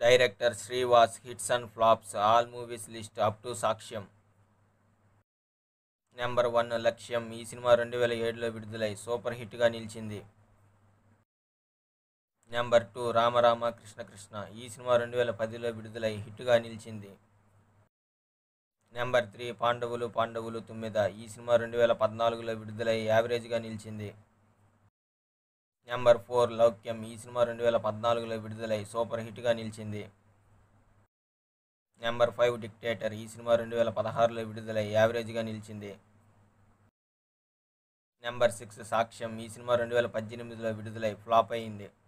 director Sriwass hits and flops all movies list up to Saakshyam number one Lakshyam ఈ సినిమా రెండు వేల ఏడులో విడుదలై సూపర్ హిట్గా నిలిచింది నెంబర్ టూ రామరామ కృష్ణ కృష్ణ ఈ సినిమా రెండు వేల పదిలో విడుదలై హిట్గా నిలిచింది నెంబర్ త్రీ పాండవులు పాండవులు తుమ్మిద ఈ సినిమా రెండు వేల పద్నాలుగులో విడుదలై యావరేజ్గా నిలిచింది నెంబర్ ఫోర్ లౌక్యం ఈ సినిమా రెండు వేల పద్నాలుగులో విడుదలై సూపర్ హిట్గా నిలిచింది నెంబర్ ఫైవ్ డిక్టేటర్ ఈ సినిమా రెండు వేల పదహారులో విడుదలై యావరేజ్గా నిలిచింది నెంబర్ సిక్స్ సాక్ష్యం ఈ సినిమా రెండు వేల పద్దెనిమిదిలో విడుదలై ఫ్లాప్ అయింది